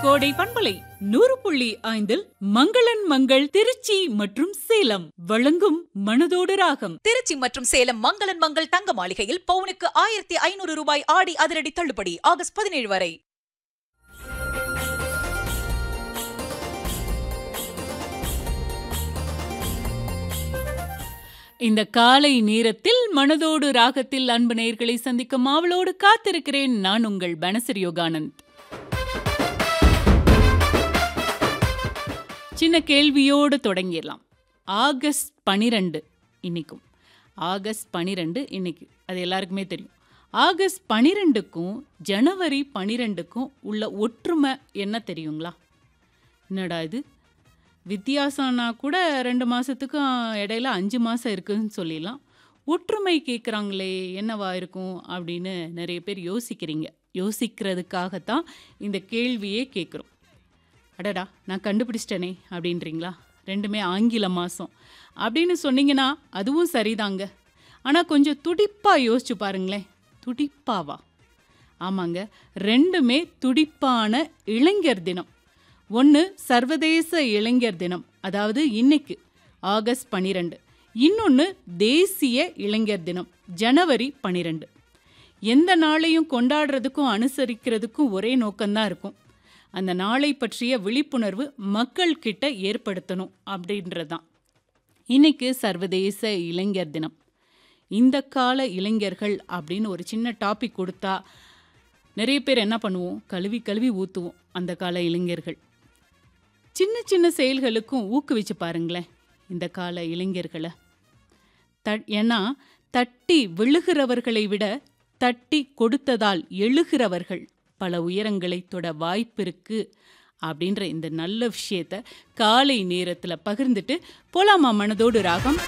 கோடை பண்பலை நூறு புள்ளி ஐந்தில் மங்களன் மங்கள் திருச்சி மற்றும் சேலம் வழங்கும் மனதோடு ராகம் திருச்சி மற்றும் சேலம் மங்களன் மங்கள் தங்க மாளிகையில் பவுனுக்கு ஆயிரத்தி ஐநூறு ரூபாய் ஆடி அதிரடி தள்ளுபடி ஆகஸ்ட் பதினேழு வரை இந்த காலை நேரத்தில் மனதோடு ராகத்தில் அன்பு நேயர்களை சந்திக்கும் ஆவலோடு காத்திருக்கிறேன் நான் உங்கள் பனசரி யோகானந்த் சின்ன கேள்வியோடு தொடங்கிடலாம் ஆகஸ்ட் பனிரெண்டு இன்னைக்கும் ஆகஸ்ட் பனிரெண்டு இன்னைக்கு அது எல்லாருக்குமே தெரியும் ஆகஸ்ட் பனிரெண்டுக்கும் ஜனவரி பனிரெண்டுக்கும் உள்ள ஒற்றுமை என்ன தெரியுங்களா என்னடா இது வித்தியாசம்னா கூட ரெண்டு மாதத்துக்கும் இடையில அஞ்சு மாதம் இருக்குன்னு சொல்லிடலாம் ஒற்றுமை கேட்குறாங்களே என்னவா இருக்கும் அப்படின்னு நிறைய பேர் யோசிக்கிறீங்க யோசிக்கிறதுக்காகத்தான் இந்த கேள்வியே கேட்குறோம் அடடா நான் கண்டுபிடிச்சிட்டேனே அப்படின்றீங்களா ரெண்டுமே ஆங்கில மாதம் அப்படின்னு சொன்னீங்கன்னா அதுவும் சரிதாங்க ஆனால் கொஞ்சம் துடிப்பாக யோசிச்சு பாருங்களேன் துடிப்பாவா ஆமாங்க ரெண்டுமே துடிப்பான இளைஞர் தினம் ஒன்று சர்வதேச இளைஞர் தினம் அதாவது இன்னைக்கு ஆகஸ்ட் பனிரெண்டு இன்னொன்று தேசிய இளைஞர் தினம் ஜனவரி பனிரெண்டு எந்த நாளையும் கொண்டாடுறதுக்கும் அனுசரிக்கிறதுக்கும் ஒரே நோக்கம்தான் இருக்கும் அந்த நாளை பற்றிய விழிப்புணர்வு மக்கள் கிட்ட ஏற்படுத்தணும் அப்படின்றது தான் இன்னைக்கு சர்வதேச இளைஞர் தினம் இந்த கால இளைஞர்கள் அப்படின்னு ஒரு சின்ன டாபிக் கொடுத்தா நிறைய பேர் என்ன பண்ணுவோம் கழுவி கழுவி ஊற்றுவோம் அந்த கால இளைஞர்கள் சின்ன சின்ன செயல்களுக்கும் ஊக்குவிச்சு பாருங்களேன் இந்த கால இளைஞர்களை த ஏன்னா தட்டி விழுகிறவர்களை விட தட்டி கொடுத்ததால் எழுகிறவர்கள் பல உயரங்களை தொட வாய்ப்பிருக்கு அப்படின்ற இந்த நல்ல விஷயத்த காலை நேரத்தில் பகிர்ந்துட்டு போலாமா மனதோடு ராகம்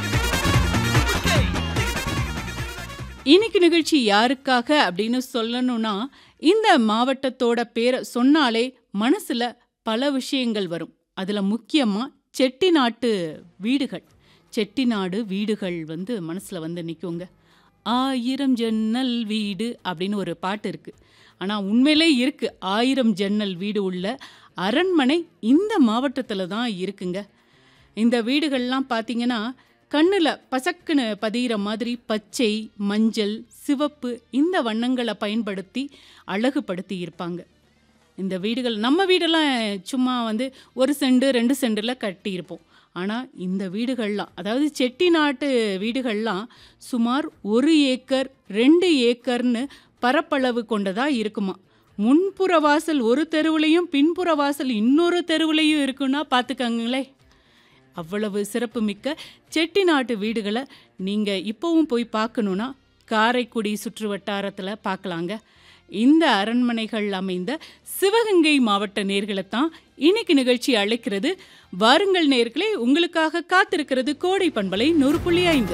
இன்னைக்கு நிகழ்ச்சி யாருக்காக அப்படின்னு சொல்லணும்னா இந்த மாவட்டத்தோட பேரை சொன்னாலே மனசுல பல விஷயங்கள் வரும் அதுல முக்கியமா செட்டிநாட்டு வீடுகள் செட்டிநாடு வீடுகள் வந்து மனசுல வந்து நிற்குங்க ஆயிரம் ஜன்னல் வீடு அப்படின்னு ஒரு பாட்டு இருக்கு ஆனா உண்மையிலே இருக்கு ஆயிரம் ஜன்னல் வீடு உள்ள அரண்மனை இந்த மாவட்டத்தில் தான் இருக்குங்க இந்த வீடுகள்லாம் பார்த்தீங்கன்னா கண்ணில் பசக்குன்னு பதிகிற மாதிரி பச்சை மஞ்சள் சிவப்பு இந்த வண்ணங்களை பயன்படுத்தி அழகுபடுத்தி இருப்பாங்க இந்த வீடுகள் நம்ம வீடெல்லாம் சும்மா வந்து ஒரு செண்டு ரெண்டு செண்டில் கட்டியிருப்போம் ஆனால் இந்த வீடுகள்லாம் அதாவது செட்டிநாட்டு வீடுகள்லாம் சுமார் ஒரு ஏக்கர் ரெண்டு ஏக்கர்னு பரப்பளவு கொண்டதாக இருக்குமா முன்புற வாசல் ஒரு தெருவுலையும் பின்புற வாசல் இன்னொரு தெருவுலையும் இருக்குன்னா பார்த்துக்கங்களே அவ்வளவு சிறப்புமிக்க செட்டிநாட்டு வீடுகளை நீங்கள் இப்போவும் போய் பார்க்கணுன்னா காரைக்குடி சுற்று வட்டாரத்தில் பார்க்கலாங்க இந்த அரண்மனைகள் அமைந்த சிவகங்கை மாவட்ட நேர்களைத்தான் இன்னைக்கு நிகழ்ச்சி அழைக்கிறது வாருங்கள் நேர்களே உங்களுக்காக காத்திருக்கிறது கோடை பண்பலை நூறு புள்ளி ஐந்து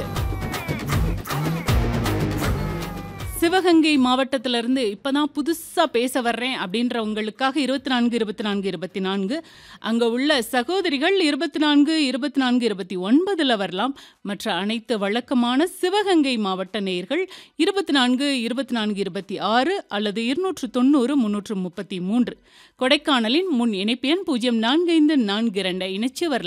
சிவகங்கை மாவட்டத்திலிருந்து இப்போ தான் புதுசாக பேச வர்றேன் அப்படின்ற உங்களுக்காக இருபத்தி நான்கு இருபத்தி நான்கு இருபத்தி நான்கு அங்கே உள்ள சகோதரிகள் இருபத்தி நான்கு இருபத்தி நான்கு இருபத்தி ஒன்பதில் வரலாம் மற்ற அனைத்து வழக்கமான சிவகங்கை மாவட்ட நேயர்கள் இருபத்தி நான்கு இருபத்தி நான்கு இருபத்தி ஆறு அல்லது இருநூற்று தொண்ணூறு முன்னூற்று முப்பத்தி மூன்று கொடைக்கானலின் முன் இணைப்பு எண் பூஜ்ஜியம் நான்கு ஐந்து நான்கு இரண்டை இணைச்சு வரலாம்